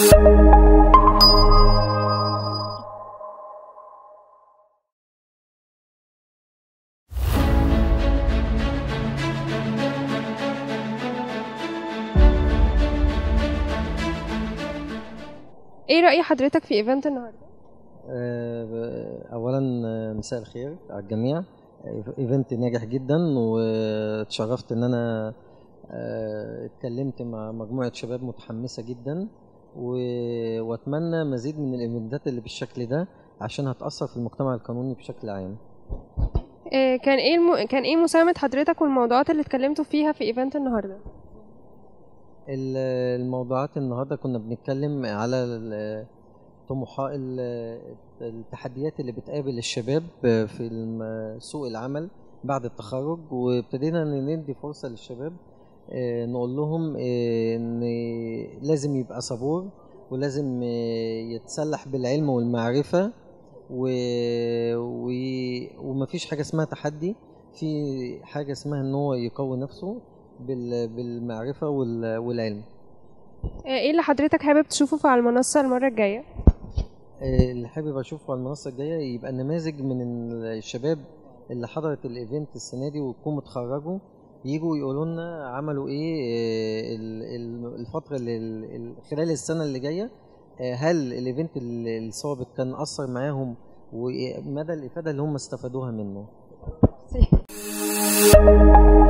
ايه رأي حضرتك في ايفنت النهارده آه، ب- اولا آه، مساء الخير على الجميع آه، ايفنت ناجح جدا واتشرفت ان انا آه، اتكلمت مع مجموعة شباب متحمسة جدا و- واتمنى مزيد من الايفنتات اللي بالشكل ده عشان هتأثر في المجتمع القانوني بشكل عام إيه كان ايه الم... كان ايه مساهمة حضرتك والموضوعات اللي اتكلمتوا فيها في ايفنت النهارده ال- الموضوعات النهارده كنا بنتكلم على ال- طموحات ال- التحديات اللي بتقابل الشباب في الم- سوق العمل بعد التخرج وابتدينا إن ندي فرصة للشباب آه، نقول لهم آه، ان لازم يبقى صبور ولازم آه، يتسلح بالعلم والمعرفة و... و... ومفيش حاجة اسمها تحدي في حاجة اسمها ان هو يقوي نفسه بال... بالمعرفة وال... والعلم إيه ايه اللي حضرتك حابب تشوفه على المنصة المرة الجاية آه، اللي حابب اشوفه على المنصة الجاية يبقى نماذج من الشباب اللي حضرت الايفنت السنة دي ويكونوا اتخرجوا يجوا يقولوا لنا عملوا ايه آه، ال- ال- الفترة اللي ال- خلال السنة اللي جاية آه، هل الايفنت ال- السابق كان اثر معاهم ومدى الافادة اللي هم استفادوها منه